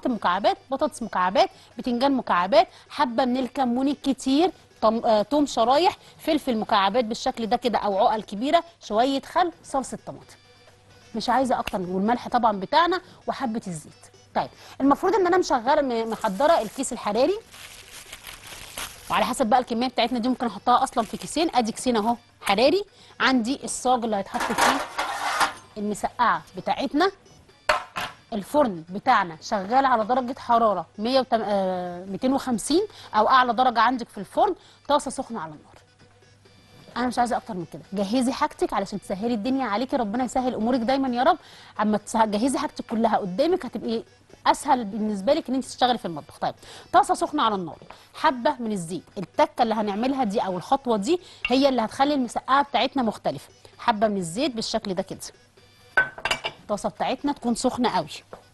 طماطم مكعبات بطاطس مكعبات بتنجان مكعبات حبه من الكمون الكتير طم... آه... توم شرايح فلفل مكعبات بالشكل ده كده او عقل كبيره شويه خل صلصه طماطم مش عايزه اكتر من والملح طبعا بتاعنا وحبه الزيت طيب المفروض ان انا مشغله م- محضره الكيس الحراري وعلى حسب بقى الكميه بتاعتنا دي ممكن احطها اصلا في كيسين ادي كيسين اهو حراري عندي الصاج اللي هيتحط فيه المسقعه بتاعتنا الفرن بتاعنا شغال على درجه حراره 100 وتم... آه 250 او اعلى درجه عندك في الفرن طاسه سخنه على النار انا مش عايزه اكتر من كده جهزي حاجتك علشان تسهلي الدنيا عليكي ربنا يسهل امورك دايما يا رب اما تجهزي حاجتك كلها قدامك هتبقي اسهل بالنسبه لك ان انت تشتغلي في المطبخ طيب طاسه سخنه على النار حبه من الزيت التكه اللي هنعملها دي او الخطوه دي هي اللي هتخلي المسقعه بتاعتنا مختلفه حبه من الزيت بالشكل ده كده الطاسه بتاعتنا تكون سخنه قوي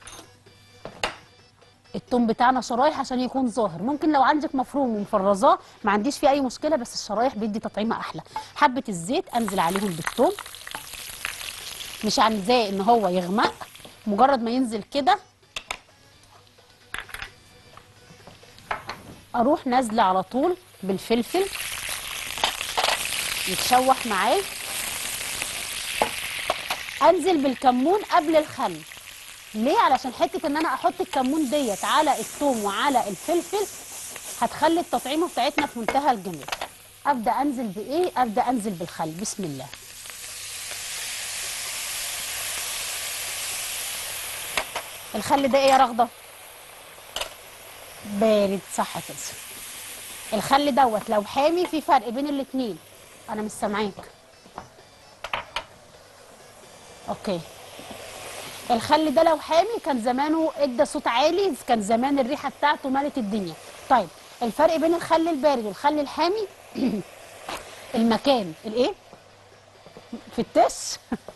التوم بتاعنا شرايح عشان يكون ظاهر ممكن لو عندك مفروم ومفرزاه ما عنديش فيه اي مشكله بس الشرايح بيدي تطعيمه احلى حبه الزيت انزل عليهم بالثوم مش عايزاه ان هو يغمق مجرد ما ينزل كده اروح نازله على طول بالفلفل يتشوح معاه انزل بالكمون قبل الخل ليه علشان حته ان انا احط الكمون ديت على الثوم وعلى الفلفل هتخلي التطعيمه بتاعتنا في منتهى الجمال ابدا انزل بايه ابدا انزل بالخل بسم الله الخل ده ايه يا رغده بارد صح كده الخل دوت لو حامي في فرق بين الاتنين انا مش سامعاك اوكي الخل ده لو حامي كان زمانه ادى صوت عالي كان زمان الريحه بتاعته مالت الدنيا طيب الفرق بين الخل البارد والخل الحامي المكان الايه في التش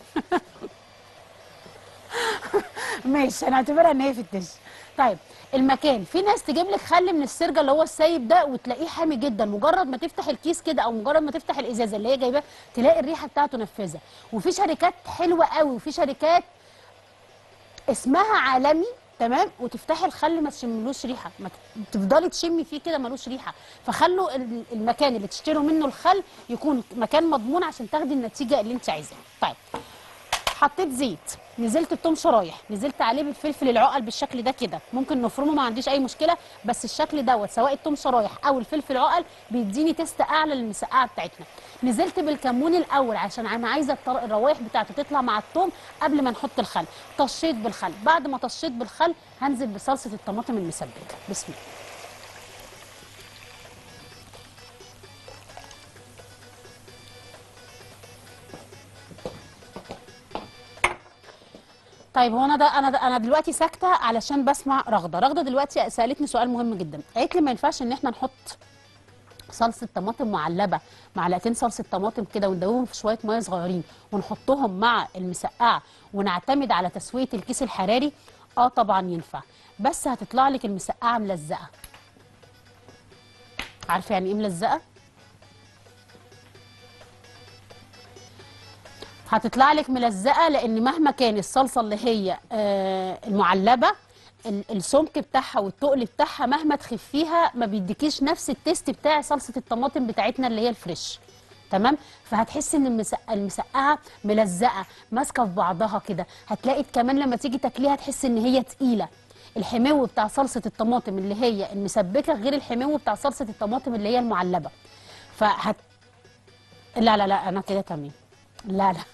ماشي هنعتبرها ان هي في التش طيب المكان في ناس تجيب لك خل من السرجه اللي هو السايب ده وتلاقيه حامي جدا مجرد ما تفتح الكيس كده او مجرد ما تفتح الازازه اللي هي جايباه تلاقي الريحه بتاعته نفاذه وفي شركات حلوه قوي وفي شركات اسمها عالمي تمام وتفتحي الخل ما تشملوش ريحه ما ت- تفضلي تشمي فيه كده ملوش ريحه فخلوا ال- المكان اللي تشتروا منه الخل يكون مكان مضمون عشان تاخدي النتيجه اللي انت عايزاها طيب حطيت زيت نزلت بتوم شرايح نزلت عليه بالفلفل العقل بالشكل ده كده ممكن نفرمه ما عنديش اي مشكله بس الشكل دوت سواء التوم شرايح او الفلفل عقل بيديني تيست اعلى للمسقعه بتاعتنا نزلت بالكمون الاول عشان انا عايزه الطر- الروايح بتاعته تطلع مع التوم قبل ما نحط الخل طشيت بالخل بعد ما طشيت بالخل هنزل بصلصه الطماطم المسبكه بسم الله طيب هو انا ده انا ده انا دلوقتي ساكته علشان بسمع رغده رغده دلوقتي سالتني سؤال مهم جدا قالت لي ما ينفعش ان احنا نحط صلصه طماطم معلبه معلقتين صلصه طماطم كده وندوبهم في شويه ميه صغيرين ونحطهم مع المسقعه ونعتمد على تسويه الكيس الحراري اه طبعا ينفع بس هتطلع لك المسقعه ملزقه عارفه يعني ايه ملزقه هتطلع لك ملزقه لان مهما كان الصلصه اللي هي آه، المعلبه ال- السمك بتاعها والتقل بتاعها مهما تخفيها ما بيديكيش نفس التيست بتاع صلصه الطماطم بتاعتنا اللي هي الفريش تمام فهتحسي ان المسق- المسقعه ملزقه ماسكه في بعضها كده هتلاقي كمان لما تيجي تاكليها تحسي ان هي تقيله الحمو بتاع صلصه الطماطم اللي هي المسبكه غير الحمو بتاع صلصه الطماطم اللي هي المعلبه فهت لا لا لا انا كده تمام لا لا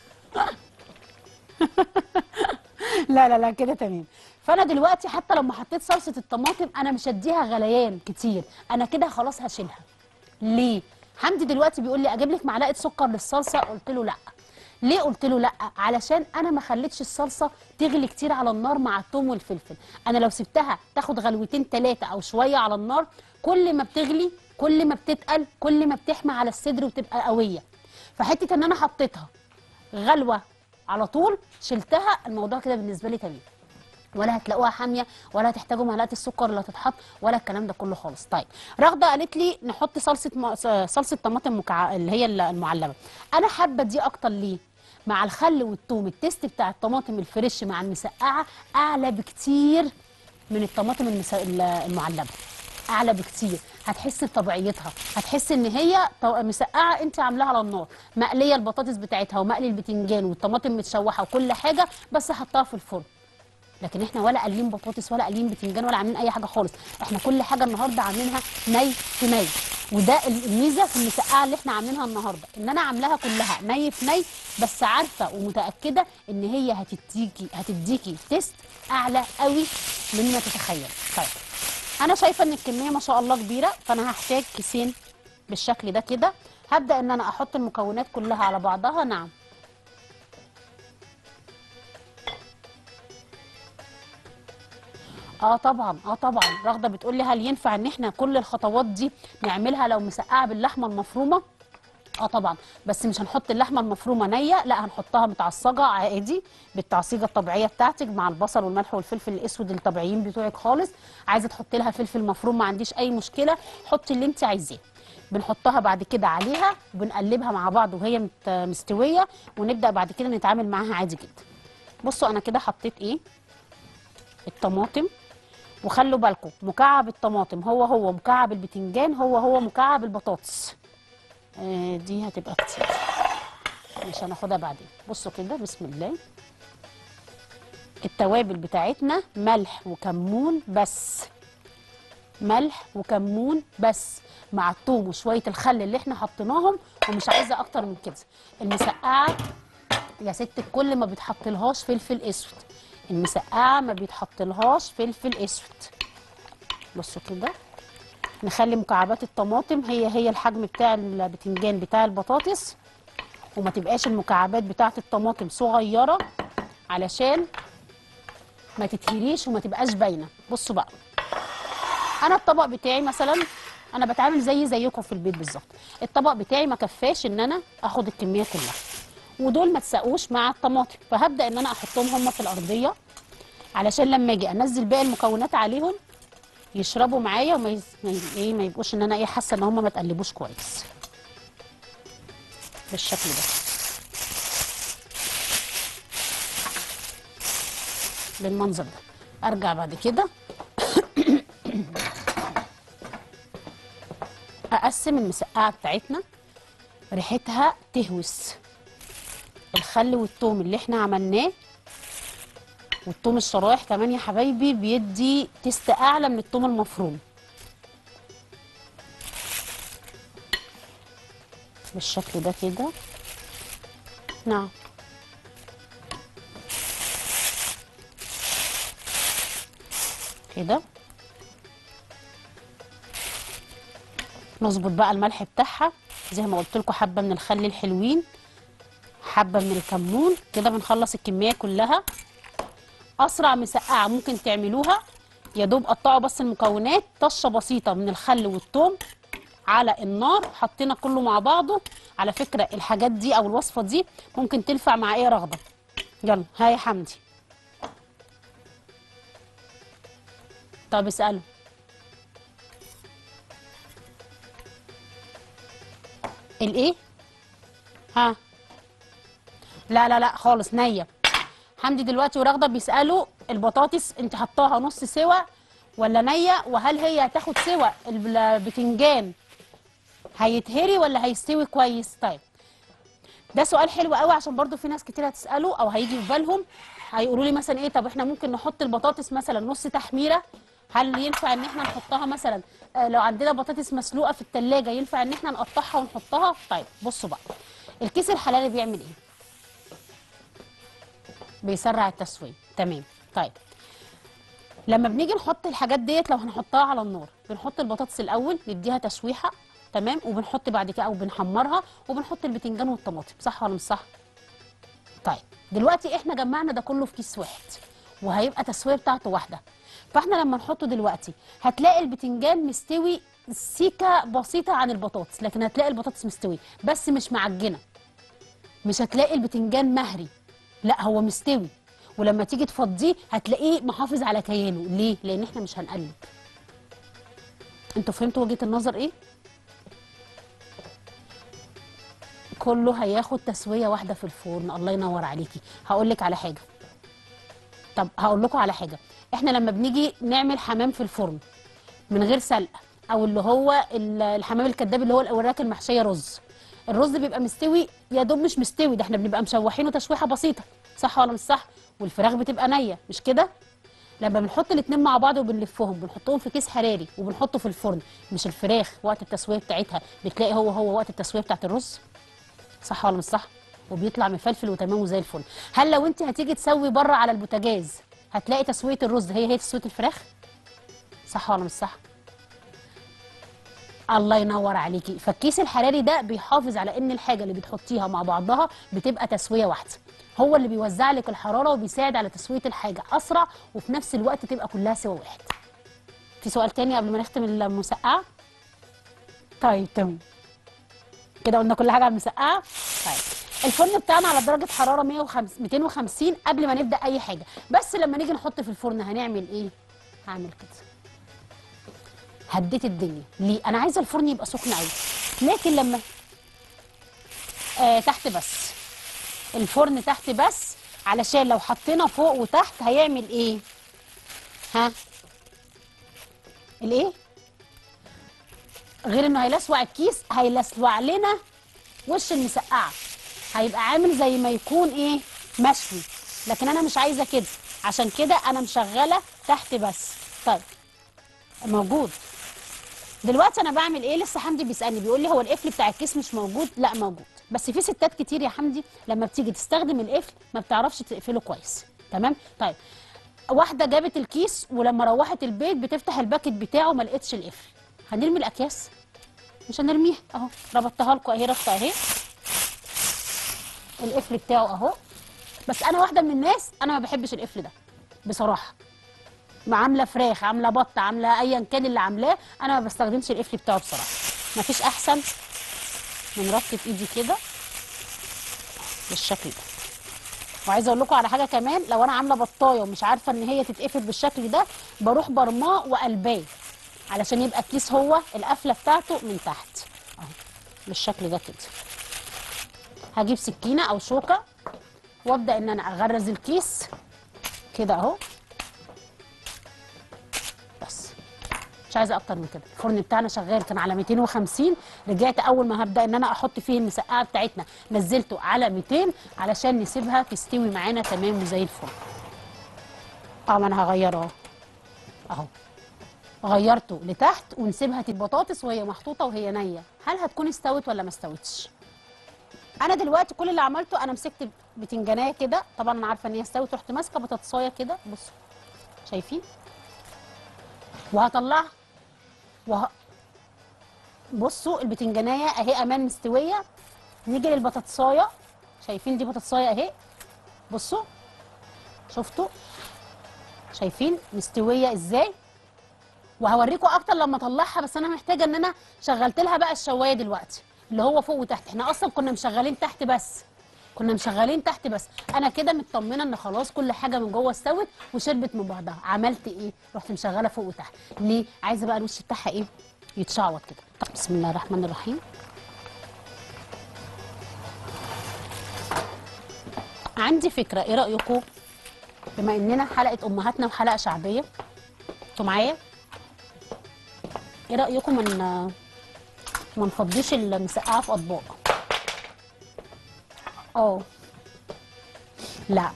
لا لا لا كده تمام فانا دلوقتي حتى لما حطيت صلصه الطماطم انا مش هديها غليان كتير انا كده خلاص هشيلها ليه حمدي دلوقتي بيقول لي اجيب لك معلقه سكر للصلصه قلت له لا ليه قلت له لا علشان انا ما خليتش الصلصه تغلي كتير على النار مع الثوم والفلفل انا لو سبتها تاخد غلوتين ثلاثه او شويه على النار كل ما بتغلي كل ما بتتقل كل ما بتحمى على الصدر وتبقى قويه فحته ان انا حطيتها غلوه على طول شلتها الموضوع كده بالنسبه لي تمام ولا هتلاقوها حاميه ولا هتحتاجوا معلقه السكر اللي هتتحط ولا الكلام ده كله خالص طيب رغده قالت لي نحط صلصه م... صلصه طماطم مكع... اللي هي المعلبه انا حابه دي اكتر ليه مع الخل والثوم التيست بتاع الطماطم الفريش مع المسقعه اعلى بكتير من الطماطم المس- ال- المعلبه اعلى بكتير هتحس بطبيعيتها هتحس ان هي طو- مسقعه انت عاملاها على النار مقليه البطاطس بتاعتها ومقلي البتنجان والطماطم متشوحه وكل حاجه بس حطها في الفرن لكن احنا ولا قلين بطاطس ولا قلين بتنجان ولا عاملين اي حاجه خالص احنا كل حاجه النهارده عاملينها ني في ني وده الميزه في المسقعه اللي احنا عاملينها النهارده ان انا عاملاها كلها ني في ني بس عارفه ومتاكده ان هي هتديكي هتديكي تيست اعلى قوي مما تتخيل طيب انا شايفه ان الكميه ما شاء الله كبيره فانا هحتاج كيسين بالشكل ده كده هبدا ان انا احط المكونات كلها على بعضها نعم اه طبعا اه طبعا رغده بتقول لي هل ينفع ان احنا كل الخطوات دي نعملها لو مسقعه باللحمه المفرومه اه طبعا بس مش هنحط اللحمه المفرومه نيه لا هنحطها متعصجه عادي بالتعصيجه الطبيعيه بتاعتك مع البصل والملح والفلفل الاسود الطبيعيين بتوعك خالص عايزه تحطي لها فلفل مفروم ما عنديش اي مشكله حطي اللي انت عايزاه بنحطها بعد كده عليها وبنقلبها مع بعض وهي مت- مستويه ونبدا بعد كده نتعامل معاها عادي جدا بصوا انا كده حطيت ايه الطماطم وخلوا بالكم مكعب الطماطم هو هو مكعب البتنجان هو هو مكعب البطاطس آه دي هتبقى كتير مش هناخدها بعدين بصوا كده بسم الله التوابل بتاعتنا ملح وكمون بس ملح وكمون بس مع الثوم وشويه الخل اللي احنا حطيناهم ومش عايزه اكتر من كده المسقعه يا ست الكل ما بيتحطلهاش فلفل اسود المسقعه ما بيتحطلهاش فلفل اسود بصوا كده نخلي مكعبات الطماطم هي هي الحجم بتاع البتنجان بتاع البطاطس وما تبقاش المكعبات بتاعه الطماطم صغيره علشان ما تتهريش وما تبقاش باينه بصوا بقى انا الطبق بتاعي مثلا انا بتعامل زي زيكم في البيت بالظبط الطبق بتاعي ما كفاش ان انا اخد الكميه كلها ودول ما تسقوش مع الطماطم فهبدا ان انا احطهم هم في الارضيه علشان لما اجي انزل باقي المكونات عليهم يشربوا معايا وما يز... ما ي- ايه ما يبقوش ان انا ايه حاسه ان هم ما تقلبوش كويس بالشكل ده بالمنظر ده ارجع بعد كده اقسم المسقعه بتاعتنا ريحتها تهوس الخل والثوم اللي احنا عملناه والثوم الشرايح كمان يا حبايبي بيدي تست اعلى من الثوم المفروم بالشكل ده كده نعم كده نظبط بقى الملح بتاعها زي ما قلت لكم حبه من الخل الحلوين حبه من الكمون كده بنخلص الكميه كلها اسرع مسقعه ممكن تعملوها يا دوب قطعوا بس المكونات طشه بسيطه من الخل والثوم على النار حطينا كله مع بعضه على فكره الحاجات دي او الوصفه دي ممكن تنفع مع اي رغبه يلا ها يا حمدي طب اساله الايه ها لا لا لا خالص نيه حمدي دلوقتي ورغده بيسالوا البطاطس انت حطاها نص سوا ولا نيه وهل هي هتاخد سوا البتنجان هيتهري ولا هيستوي كويس طيب ده سؤال حلو قوي عشان برضو في ناس كتير هتساله او هيجي في بالهم هيقولوا لي مثلا ايه طب احنا ممكن نحط البطاطس مثلا نص تحميره هل ينفع ان احنا نحطها مثلا آه، لو عندنا بطاطس مسلوقه في التلاجة ينفع ان احنا نقطعها ونحطها طيب بصوا بقى الكيس الحلالي بيعمل ايه بيسرع التسويه تمام طيب لما بنيجي نحط الحاجات ديت لو هنحطها على النار بنحط البطاطس الاول نديها تشويحه تمام وبنحط بعد كده او بنحمرها وبنحط البتنجان والطماطم صح ولا مش صح طيب دلوقتي احنا جمعنا ده كله في كيس واحد وهيبقى تسويه بتاعته واحده فاحنا لما نحطه دلوقتي هتلاقي البتنجان مستوي سيكه بسيطه عن البطاطس لكن هتلاقي البطاطس مستوي بس مش معجنه مش هتلاقي البتنجان مهري لا هو مستوي ولما تيجي تفضيه هتلاقيه محافظ على كيانه ليه لان احنا مش هنقلب انتوا فهمتوا وجهه النظر ايه كله هياخد تسويه واحده في الفرن الله ينور عليكي هقول لك على حاجه طب هقول لكم على حاجه احنا لما بنيجي نعمل حمام في الفرن من غير سلقه او اللي هو ال- الحمام الكداب اللي هو الاوراق المحشيه رز الرز بيبقى مستوي يا دوب مش مستوي ده احنا بنبقى مشوحينه تشويحه بسيطه صح ولا مش صح والفراخ بتبقى نيه مش كده لما بنحط الاتنين مع بعض وبنلفهم بنحطهم في كيس حراري وبنحطه في الفرن مش الفراخ وقت التسويه بتاعتها بتلاقي هو هو وقت التسويه بتاعت الرز صح ولا مش صح وبيطلع مفلفل وتمام وزي الفل هل لو انت هتيجي تسوي بره على البوتاجاز هتلاقي تسويه الرز هي هي تسويه الفراخ صح ولا مش صح الله ينور عليكي فالكيس الحراري ده بيحافظ على ان الحاجه اللي بتحطيها مع بعضها بتبقى تسويه واحده هو اللي بيوزع لك الحراره وبيساعد على تسويه الحاجه اسرع وفي نفس الوقت تبقى كلها سوا واحد في سؤال تاني قبل ما نختم المسقعه طيب تمام كده قلنا كل حاجه على المسقعه طيب الفرن بتاعنا على درجه حراره 150 250 قبل ما نبدا اي حاجه بس لما نيجي نحط في الفرن هنعمل ايه هعمل كده هديت الدنيا ليه انا عايزه الفرن يبقى سخن قوي لكن لما آه تحت بس الفرن تحت بس علشان لو حطينا فوق وتحت هيعمل ايه ها الايه غير انه هيلسوع الكيس هيلسوع لنا وش المسقعه هيبقى عامل زي ما يكون ايه مشوي لكن انا مش عايزه كده عشان كده انا مشغله تحت بس طيب موجود دلوقتي انا بعمل ايه لسه حمدي بيسالني بيقول لي هو القفل بتاع الكيس مش موجود لا موجود بس في ستات كتير يا حمدي لما بتيجي تستخدم القفل ما بتعرفش تقفله كويس تمام طيب واحده جابت الكيس ولما روحت البيت بتفتح الباكت بتاعه ما لقتش القفل هنرمي الاكياس مش هنرميها اهو ربطتها لكم اهي ربطه اهي القفل بتاعه اهو بس انا واحده من الناس انا ما بحبش القفل ده بصراحه ما عامله فراخ عامله بط عامله ايا كان اللي عاملاه انا ما بستخدمش القفل بتاعه بصراحه مفيش احسن من ربطه ايدي كده بالشكل ده وعايزه اقول لكم على حاجه كمان لو انا عامله بطايه ومش عارفه ان هي تتقفل بالشكل ده بروح برماه وقلباه علشان يبقى الكيس هو القفله بتاعته من تحت اهو بالشكل ده كده هجيب سكينه او شوكه وابدا ان انا اغرز الكيس كده اهو بس مش عايزه اكتر من كده الفرن بتاعنا شغال كان على 250 رجعت اول ما هبدا ان انا احط فيه المسقعه بتاعتنا نزلته على 200 علشان نسيبها تستوي معانا تمام وزي الفل اه ما انا هغيره اهو اهو غيرته لتحت ونسيبها البطاطس وهي محطوطه وهي نيه هل هتكون استوت ولا ما استوتش انا دلوقتي كل اللي عملته انا مسكت بتنجانيه كده طبعا انا عارفه ان هي استوت رحت ماسكه بطاطسايه كده بصوا شايفين وهطلعها وه... بصوا البتنجانيه اهي امان مستويه نيجي للبطاطسايه شايفين دي بطاطسايه اهي بصوا شفتوا شايفين مستويه ازاي وهوريكم اكتر لما اطلعها بس انا محتاجه ان انا شغلت لها بقى الشوايه دلوقتي اللي هو فوق وتحت احنا اصلا كنا مشغلين تحت بس كنا مشغلين تحت بس انا كده مطمنه ان خلاص كل حاجه من جوه استوت وشربت من بعضها عملت ايه رحت مشغله فوق وتحت ليه عايزه بقى الوش بتاعها ايه يتشعوط كده طب بسم الله الرحمن الرحيم عندي فكره ايه رايكم بما اننا حلقه امهاتنا وحلقه شعبيه انتوا معايا ايه رايكم من ما نفضيش المسقعه في اطباق اه لا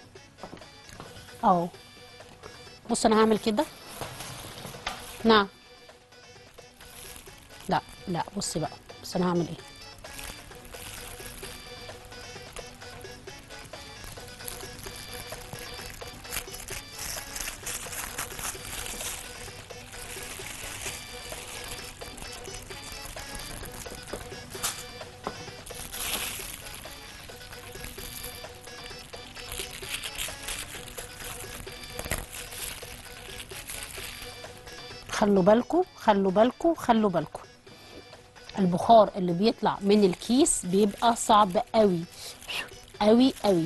اه بص انا هعمل كده نعم لا لا بصي بقى بس انا هعمل ايه خلوا بالكم خلوا بالكم خلوا بالكم البخار اللي بيطلع من الكيس بيبقى صعب قوي قوي قوي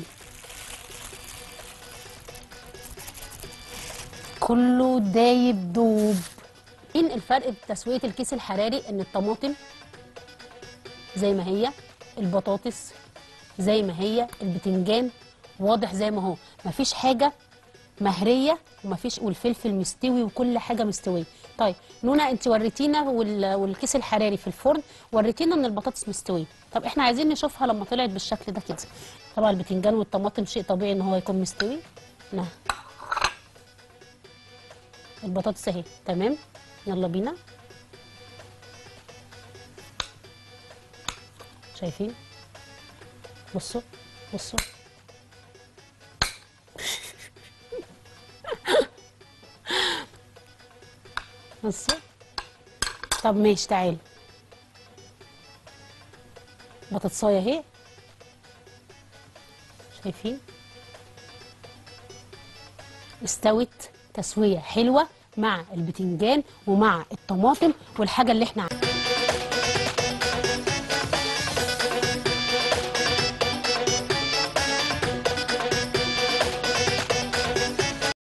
كله دايب دوب ان الفرق في تسويه الكيس الحراري ان الطماطم زي ما هي البطاطس زي ما هي البتنجان واضح زي ما هو مفيش حاجه مهريه ومفيش والفلفل مستوي وكل حاجه مستويه طيب نونا انت وريتينا وال- والكيس الحراري في الفرن وريتينا ان البطاطس مستويه طب احنا عايزين نشوفها لما طلعت بالشكل ده كده طبعا البتنجان والطماطم شيء طبيعي ان هو يكون مستوي نعم البطاطس اهي تمام يلا بينا شايفين بصوا بصوا بصوا طب ماشي تعالي بطاطسايه اهي شايفين استوت تسويه حلوه مع البتنجان ومع الطماطم والحاجه اللي احنا عاملينها